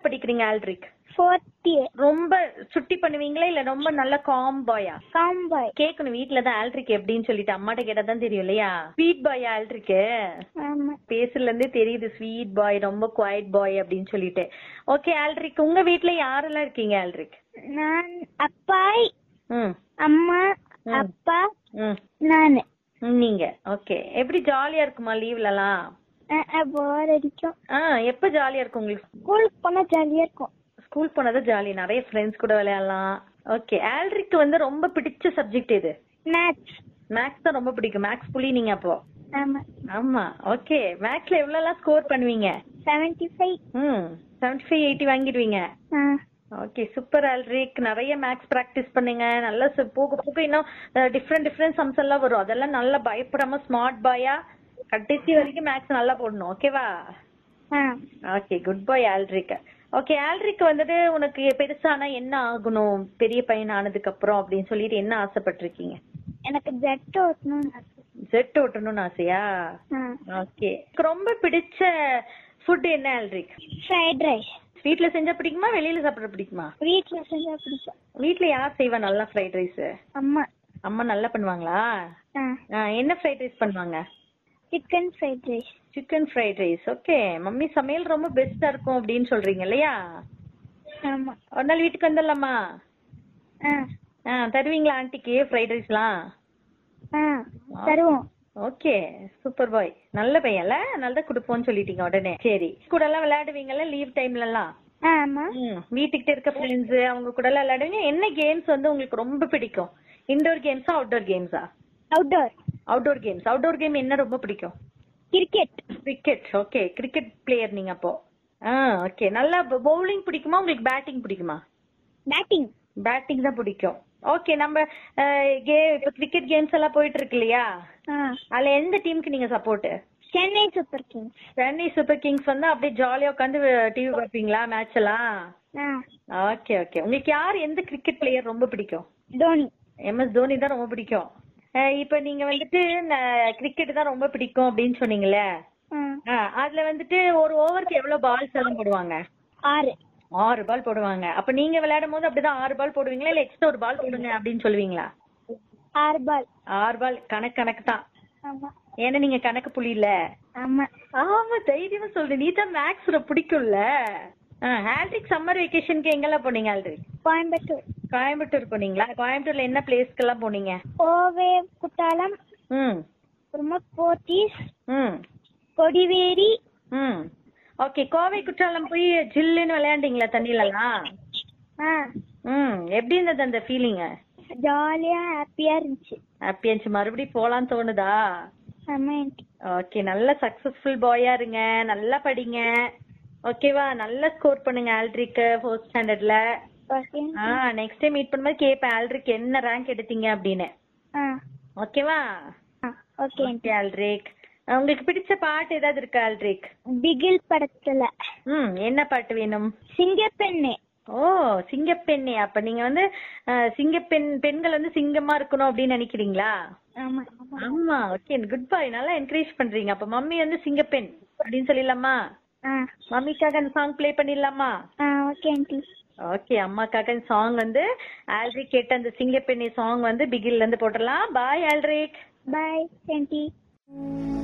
படிக்கிறீங்க Aldric fourth year ரொம்ப சுட்டி பண்ணுவீங்களா இல்ல ரொம்ப நல்ல காம் பாயா காம்பாய் கேக்கணும் வீட்ல தான் ஆல்ட்ரிக் எப்படின்னு சொல்லிட்டு அம்மாட்ட கேட்டா தான் தெரியும் இல்லையா ஸ்வீட் பாய் ஆல்ட்ரிக்கு ஆமா பேசுல இருந்தே தெரியுது ஸ்வீட் பாய் ரொம்ப குவைட் பாய் அப்படின்னு சொல்லிட்டு ஓகே ஆல்ட்ரிக் உங்க வீட்ல யாரெல்லாம் இருக்கீங்க ஆல்ட்ரிக் நான் அப்பாய் ம் அம்மா ம். அப்பா ம் நானு ம், நீங்க ஓகே எப்படி ஜாலியா இருக்குமா லீவ்லலாம் போர் அடிக்கும் ஆ எப்ப ஜாலியா இருக்கும் உங்களுக்கு ஸ்கூலுக்கு போனா ஜாலியா இருக்கும் ஸ்கூல் போனதான் ஜாலி நிறைய ஃப்ரெண்ட்ஸ் கூட விளையாடலாம் ஓகே ஆல்ட்ரிக்கு வந்து ரொம்ப பிடிச்ச சப்ஜெக்ட் எது மேத்ஸ் மேக்ஸ் தான் ரொம்ப பிடிக்கும் மேக்ஸ் புள்ளி நீங்க அப்போ ஆமா ஆமா ஓகே மேக்ஸ்ல எவ்வளவு எல்லாம் ஸ்கோர் பண்ணுவீங்க seventy five hmm seventy five eighty வாங்கிடுவீங்க ஓகே சூப்பர் ஆல்ட்ரிக் நிறைய மேக்ஸ் பிராக்டிஸ் பண்ணுங்க நல்லா சு- போக போக இன்னும் டிஃப்ரெண்ட் டிஃப்ரெண்ட் சம்ஸ் எல்லாம் வரும் அதெல்லாம் நல்லா பயப்படாம ஸ்மார்ட் பாயா கடைசி வரைக்கும் மேக்ஸ் நல்லா போடணும் ஓகேவா okay good bye Aldric okay Aldric வந்துட்டு உனக்கு பெருசானா என்ன ஆகணும் பெரிய பையன் ஆனதுக்கு அப்புறம் அப்படின்னு சொல்லிட்டு என்ன ஆசைப்பட்டிருக்கீங்க எனக்கு ஜெட் ஓட்டணும்னு ஆசை ஜெட் ஓட்டணும்னு ஆசையா ஓகே ரொம்ப பிடிச்ச ஃபுட் என்ன ஆல்ட்ரிக் ஃப்ரைட் ரைஸ் வீட்ல செஞ்சா பிடிக்குமா வெளியில சாப்பிட பிடிக்குமா வீட்ல செஞ்சா பிடிக்கும் வீட்ல யார் செய்வா நல்லா ஃப்ரைட் ரைஸ் அம்மா அம்மா நல்லா பண்ணுவாங்களா ஆ, என்ன ஃப்ரைட் ரைஸ் பண்ணுவாங்க chicken fried rice chicken fried rice okay mummy சமையல் ரொம்ப பெஸ்டா இருக்கும் அப்படின்னு சொல்றீங்க இல்லையா ஆமா ஒரு நாள் வீட்டுக்கு வந்துடலாமா ஆ ஆ தருவீங்களா ஆன்ட்டிக்கு ஃப்ரைட் ரைஸ்லாம் ஆ தருவோம் ஓகே சூப்பர் பாய் நல்ல பையன்ல நல்லா கொடுப்போம்னு சொல்லிட்டீங்க உடனே சரி கூட எல்லாம் விளையாடுவீங்கல்ல லீவ் டைம்ல எல்லாம் ஆ, ஆமா ம், வீட்டுக்கிட்ட இருக்க ஃப்ரெண்ட்ஸ் அவங்க கூட எல்லாம் விளையாடுவீங்க என்ன கேம்ஸ் வந்து உங்களுக்கு ரொம்ப பிடிக்கும் இன்டோர் கேம்ஸா அவுட்டோர் கேம்ஸா outdoor outdoor games outdoor game என்ன ரொம்ப பிடிக்கும் cricket cricket okay cricket player நீங்க அப்போ ஆ ஓகே நல்லா பவுலிங் பிடிக்குமா உங்களுக்கு பேட்டிங் பிடிக்குமா பேட்டிங் பேட்டிங் தான் பிடிக்கும் ஓகே நம்ம கே இப்போ கிரிக்கெட் கேம்ஸ் எல்லாம் போயிட்டு இருக்கு இல்லையா ஆ அதுல எந்த டீமுக்கு நீங்க support Chennai Super Kings Chennai Super Kings வந்து அப்படியே ஜாலியா உட்காந்து டிவி பார்ப்பீங்களா மேட்ச் எல்லாம் ஆ ஓகே ஓகே உங்களுக்கு யார் எந்த கிரிக்கெட் பிளேயர் ரொம்ப பிடிக்கும் தோனி எம் எஸ் தோனி தான் ரொம்ப பிடிக்கும் அஹ் இப்ப நீங்க வந்துட்டு கிரிக்கெட் தான் ரொம்ப பிடிக்கும் அப்படின்னு சொன்னீங்களே ஆ அஹ் அதுல வந்துட்டு ஒரு ஓவருக்கு எவ்வளவு பால்ஸ் எல்லாம் போடுவாங்க ஆறு ஆறு பால் போடுவாங்க அப்ப நீங்க விளையாடும் போது அப்படிதான் ஆறு பால் போடுவீங்களா இல்ல எக்ஸ்ட்ரா ஒரு பால் போடுங்க அப்படின்னு சொல்லுவீங்களா ஆறு பால் ஆறு பால் கணக்கு கணக்கு தான் ஆமா ஏன்னா நீங்க கணக்கு புள்ளி இல்ல ஆமா ஆமா தைரியமா சொல்றேன் நீ தான் மேக்ஸ்ல பிடிக்கும்ல ஹால்ட்ரிக் சம்மர் வெக்கேஷனுக்கு எங்கெல்லாம் போனீங்க ஆல்ட்ரிக் கோயம்புத்தூர் கோயம்புத்தூர் போனீங்களா கோயம்புத்தூர்ல என்ன பிளேஸ்க்கு எல்லாம் போனீங்க ஓவே குட்டாலம் ம் அப்புறமா போத்தீஸ் ம் கொடிவேரி ம் ஓகே கோவை குற்றாலம் போய் ஜில்லுன்னு விளையாண்டீங்களா தண்ணிலலாம் ஆ ம் எப்படி இருந்தது அந்த ஃபீலிங் ஜாலியா ஹாப்பியா இருந்துச்சு ஹாப்பியா இருந்துச்சு மறுபடியும் போலான்னு தோணுதா ஆமா ஓகே நல்ல சக்சஸ்ஃபுல் பாயா இருங்க நல்லா படிங்க ஓகேவா நல்லா ஸ்கோர் பண்ணுங்க ஆல்ட்ரிக்கு ஃபோர்த் ஸ்டாண்டர்ட்ல ஓகே ஆ நெக்ஸ்ட் டைம் மீட் பண்ணும்போது கேட்பேன் ஆல்ட்ரிக் என்ன ரேங்க் எடுத்தீங்க அப்படின்னு ஆ ஓகேவா ஓகே ஓகே ஆல்ட்ரிக் உங்களுக்கு பிடிச்ச பாட்டு ஏதாவது இருக்கா ஆல்ட்ரிக் பிகில் படத்துல ம் என்ன பாட்டு வேணும் சிங்கப்பெண்ணே ஓ சிங்கப்பெண்ணே அப்ப நீங்க வந்து அஹ், சிங்கப்பெண் பெண்கள் வந்து சிங்கமா இருக்கணும் அப்படின்னு நினைக்கிறீங்களா ஆமா ஆமா ஓகே குட் பாய் நல்லா என்கரேஜ் பண்றீங்க அப்ப மம்மி வந்து சிங்கப்பெண் அப்படின்னு சொல்லிடலாமா ஆ மம்மிக்காக அந்த சாங் ப்ளே பண்ணிடலாமா ஆ ஓகே ஆண்டி ஓகே அம்மாக்காக அந்த சாங் வந்து ஆல்ரிக் கேட்ட அந்த சிங்கப்பெண்ணி சாங் வந்து பிகில்ல இருந்து போட்டுடலாம் பாய் ஆல்ரிக் பாய் ஆண்டி